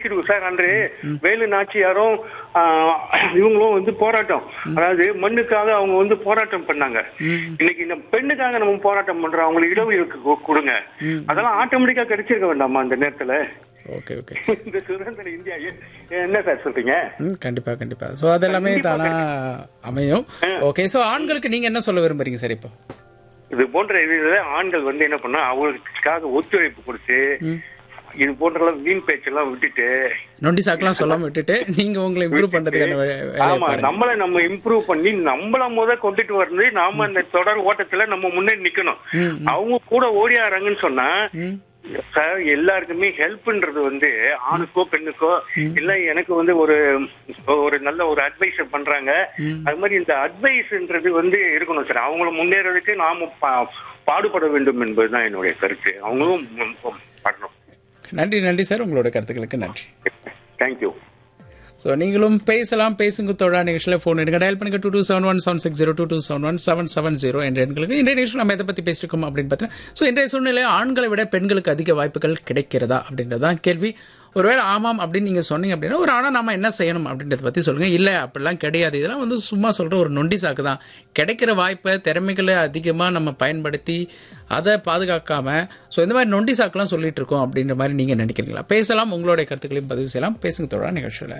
முடிச்சிருக்கு sir அன்று வேலு நாச்சியாரும் ஆ, இவங்களும் வந்து போராட்டம் அதாவது மண்ணுக்காக அவங்க வந்து போராட்டம் பண்ணாங்க இன்னைக்கு இந்த பெண்ணுக்காக நம்ம போராட்டம் பண்றோம் அவங்களுக்கு இடஒதுக்கு கு- கொடுங்க அதெல்லாம் ஆட்டோமேட்டிக்கா கிடைச்சிருக்க வேண்டாமா அந்த நேரத்துல ஓகே ஓகே இந்த சுதந்திர இந்தியா எ- என்ன சார் சொல்றீங்க ம் கண்டிப்பா கண்டிப்பா சோ அது எல்லாமே தானா அமையும் ஓகே சோ ஆண்களுக்கு நீங்க என்ன சொல்ல விரும்புறீங்க சார் இப்போ இது போன்ற இதுல ஆண்கள் வந்து என்ன பண்ணா அவங்களுக்காக ஒத்துழைப்பு கொடுத்து இது போன்ற வீண் பேச்செல்லாம் விட்டுட்டு நொண்டி சாக்கெல்லாம் சொல்லாம விட்டுட்டு நீங்க உங்களை இம்ப்ரூவ் பண்றதுக்கான வே- வேலையை ஆமா பாருங்க நம்மள நம்ம இம்ப்ரூவ் பண்ணி நம்மள முத கொண்டுட்டு வரது நாம அந்த தொடர் ஓட்டத்துல நம்ம முன்னாடி நிக்கணும் ம், அவங்க கூட ஓடியாராங்கன்னு சொன்னா ம். சார் எல்லாருக்குமே ஹெல்ப்ன்றது வந்து ஆணுக்கோ பெண்ணுக்கோ இல்ல எனக்கு வந்து ஒரு ஒரு நல்ல ஒரு அட்வைஸ் பண்றாங்க அது மாதிரி இந்த அட்வைஸ்ன்றது வந்து இருக்கணும் சார் அவங்கள முன்னேறதுக்கு நாம பா- பாடுபட வேண்டும் என்பதுதான் என்னுடைய கருத்து அவங்களும் பண்ணணும் நன்றி நன்றி சார் உங்களோட கருத்துக்களுக்கு நன்றி தேங்க்யூ ஸோ நீங்களும் பேசலாம் பேசுங்க தோழா நிகழ்ச்சியில் ஃபோன் எடுங்க டயல் பண்ணுங்க two two seven one seven six zero two two seven one seven seven zero என்ற எண்களுக்கு இன்றைய நிகழ்ச்சியில் நம்ம எதை பற்றி பேசிருக்கோம் அப்படின்னு பார்த்தீங்கன்னா ஸோ இன்றைய சூழ்நிலையில் ஆண்களை விட பெண்களுக்கு அதிக வாய்ப்புகள் கிடைக்கிறதா அப்படின்றதான் கேள்வி ஒருவேளை ஆமாம் அப்படின்னு நீங்க சொன்னீங்க அப்படின்னா ஒரு ஆனா நாம என்ன செய்யணும் அப்படின்றத பத்தி சொல்லுங்க இல்ல அப்படிலாம் கிடையாது இதெல்லாம் வந்து சும்மா சொல்ற ஒரு நொண்டி சாக்கு தான் கிடைக்கிற வாய்ப்பை திறமைகளை அதிகமா நம்ம பயன்படுத்தி அதை பாதுகாக்காம ஸோ இந்த மாதிரி நொண்டி சாக்குலாம் சொல்லிட்டு இருக்கோம் அப்படின்ற மாதிரி நீங்க நினைக்கிறீங்களா பேசலாம் உங்களுடைய கருத்துக்களையும் பதிவு செய்யலாம் பேசுங்க தோழா நிகழ்ச்சியில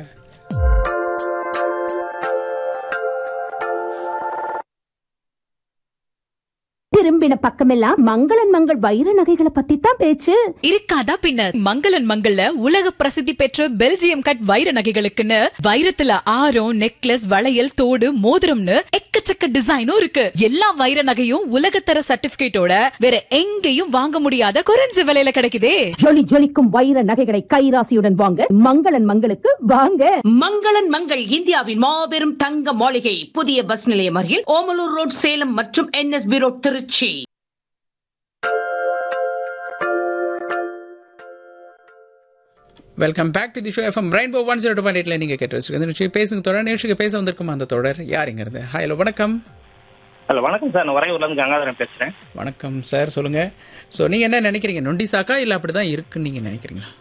திரும்பின பக்கமெல்லாம் மங்களன் மங்கள் வைர நகைகளை பத்தி தான் பேச்சு இருக்காதா பின்ன மங்களன் மங்கள்ல உலக பிரசித்தி பெற்ற பெல்ஜியம் கட் வைர நகைகளுக்குன்னு வைரத்துல ஆரம் நெக்லஸ் வளையல் தோடு மோதிரம்னு எக்கச்சக்க டிசைனும் இருக்கு எல்லா வைர நகையும் உலகத்தர சர்டிபிகேட்டோட வேற எங்கேயும் வாங்க முடியாத குறைஞ்ச விலையில கிடைக்குதே ஜொலி ஜொலிக்கும் வைர நகைகளை கைராசியுடன் வாங்க மங்களன் மங்களுக்கு வாங்க மங்களன் மங்கள் இந்தியாவின் மாபெரும் தங்க மாளிகை புதிய பஸ் நிலையம் அருகில் ஓமலூர் ரோட் சேலம் மற்றும் NSB road Tiruchi welcome back to the show FM rainbow one zero two point எயிட்ல நீங்க கேட்டு வச்சிருக்க இந்த நிகழ்ச்சி பேசுங்க தொடர் நிகழ்ச்சிக்கு பேச வந்திருக்கும் அந்த தொடர் யாருங்கிறது ஹலோ வணக்கம் ஹலோ வணக்கம் சார் நான் உறையூர்ல இருந்து கங்காதரன் பேசுறேன் வணக்கம் சார் சொல்லுங்க ஸோ நீங்க என்ன நினைக்கிறீங்க நொண்டி சாக்கா இல்ல அப்படிதான் இருக்குன்னு நீங்க நினைக்கிறீங்களா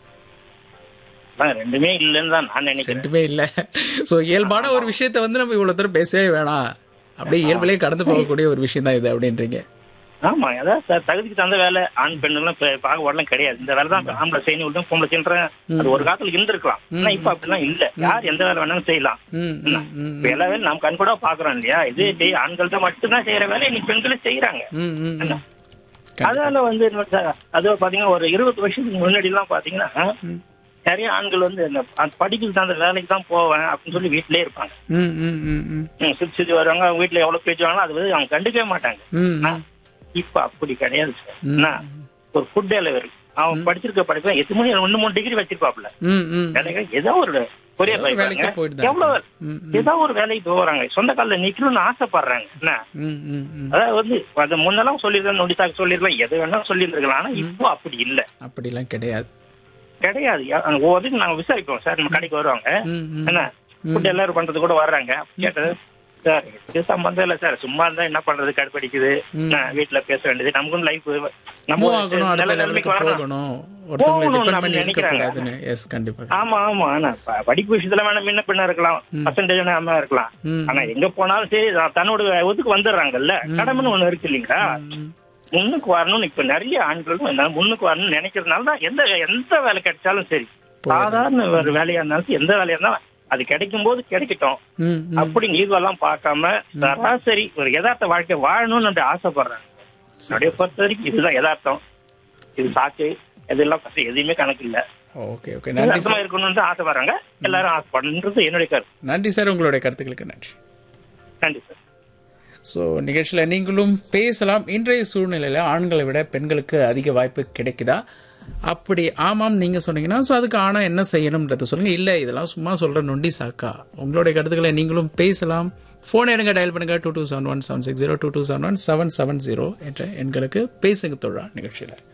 ஆ, ரெண்டுமே இல்லைன்னு தான் நான் நினைக்கிறேன் ரெண்டுமே இல்ல ஸோ இயல்பான ஒரு விஷயத்த வந்து நம்ம இவ்வளவு தூரம் பேசவே வேணாம் அப்படியே இயல்பிலேயே கடந்து போகக்கூடிய ஒரு விஷயம் தான் இது அப்படின்றீங்க ஆமா அதான் சார் தகுதிக்கு தகுந்த வேலை ஆண் பெண்ணுலாம் பாகுபாடுலாம் கிடையாது இந்த வேலை தான் ஆம்பளை செய்யணும் விட்டு பொம்பளை செய்யறேன் அது ஒரு காலத்துல இருந்திருக்கலாம் ஆனா இப்ப அப்படிலாம் இல்ல யார் எந்த வேலை வேணாலும் செய்யலாம் ம் ம் ம் இப்ப எல்லா வேலையும் நாம் கண் கூட பாக்குறோம் இல்லையா இது செய் ஆண்கள் தான் மட்டும்தான் செய்யற வேலை இன்னைக்கு பெண்களும் செய்யறாங்க ம் ம் ம். அதனால வந்து என்ன சார் அது பாத்தீங்கன்னா ஒரு இருபது வருஷத்துக்கு முன்னாடி எல்லாம் பாத்தீங்கன்னா நிறைய ஆண்கள் வந்து இந்த அந்த படிப்புக்கு தான் அந்த வேலைக்கு தான் போவேன் அப்படின்னு சொல்லி வீட்டிலே இருப்பாங்க ம் ம் ம் ம் ம், சுத்தி சுத்தி வருவாங்க அவங்க வீட்டுல எவ்வளவு பேச்சு வாங்கலாம் அது வந்து அவங்க கண்டுக்கவே மாட்டாங்க ம் ஆனா, இப்ப அப்படி கிடையாது சார் என்ன? ஒரு ஃபுட் டெலிவரி அவன் படிச்சிருக்க படிப்பு எட்டு மணி ஒண்ணு மூணு டிகிரி வச்சிருப்பாப்ல ம் ம் வேலைக்கு ஏதோ ஒரு கொரியர் ஏதோ வேலைக்கு போயிட்டு தான் எவ்வளவு ம், ஏதோ ஒரு வேலைக்கு போறாங்க சொந்த காலில் நிக்கணும்னு ஆசைப்படுறாங்க என்ன ம் ம் ம் அதாவது வந்து அது முன்னெல்லாம் சொல்லிருக்கேன் நொடித்தாக்கு சொல்லிருக்கலாம் எது வேணாலும் சொல்லியிருந்திருக்கலாம் ஆனா இப்போ அப்படி இல்ல அப்படிலாம் கிடையாது கிடையாது யா- அந்த ஒவ்வொருத்தையும் நாங்க விசாரிப்போம் சார் நம்ம கடைக்கு வருவாங்க ம் ம் என்ன ஃபுட் எல்லாரும் பண்றது கூட வர்றாங்க கேட்டது சார் இது சம்பந்தம் இல்ல சார் சும்மா இருந்தா என்ன பண்றது கடுப்படிக்குது என்ன, வீட்டுல பேச வேண்டியது நமக்கும் லைஃப் நம்ம மூவ் ஆகணும் அடுத்த நல்ல லெவலுக்கு நிலைமைக்கு வரணும் போகணும் ஒருத்தவங்களை போகணும் டிபெண்ட் நம்ம பண்ணி இருக்க நினைக்கிறாங்க. கூடாதுன்னு எஸ் கண்டிப்பா ஆமா ஆமா ஆனா ப- படிப்பு விஷயத்துல வேணா முன்ன பின்ன இருக்கலாம் பர்சன்டேஜ் வேணாம இருக்கலாம் ம். ஆனா எங்க போனாலும் சரி தான் தன்னோட ஒதுக்கு வந்துடுறாங்கல்ல கடமைன்னு ஒண்ணு இருக்கு இல்லைங்களா ம். முன்னுக்கு வரணும்னு இப்ப நிறைய ஆண்களும் என்ன முன்னுக்கு வரணும்னு நினைக்கிறதுனால தான் எந்த எந்த வேலை கிடைச்சாலும் சரி சாதாரண ஒரு வேலையா இருந்தாலும் சரி, எந்த வேலையா இருந்தாலும் அது கிடைக்கும் போது கிடைக்கட்டும் ம் ம் அப்படி இதுவெல்லாம் பார்க்காம சராசரி ஒரு யதார்த்த வாழ்க்கை வாழணும்னு அப்படி ஆசைப்படுறேன் என்னுடைய பொறுத்த வரைக்கும் இதுதான் யதார்த்தம் இது சாக்கு இதெல்லாம் பத்தி எதுவுமே கணக்கு இல்ல ஓகே ஓகே நன்றி யதார்த்தமா சார் இருக்கணும்னு தான் ஆசைப்படுறாங்க எல்லாரும் ஆசைப்படுறது என்னுடைய கருத்து நன்றி சார் உங்களுடைய கருத்துக்களுக்கு நன்றி நன்றி சார் ஸோ நிகழ்ச்சியில் நீங்களும் பேசலாம் இன்றைய சூழ்நிலையில் ஆண்களை விட பெண்களுக்கு அதிக வாய்ப்பு கிடைக்குதா அப்படி ஆமாம் நீங்க சொன்னீங்கன்னா ஸோ அதுக்கு ஆனா என்ன செய்யணும்ன்றத சொல்லுங்க இல்ல இதெல்லாம் சும்மா சொல்ற நொண்டி சாக்கா உங்களுடைய கருத்துக்களை நீங்களும் பேசலாம் ஃபோன் எடுங்க டயல் பண்ணுங்க two two seven one seven six zero two two seven one seven seven zero என்ற எண்களுக்கு பேசுங்க தொழா நிகழ்ச்சியில்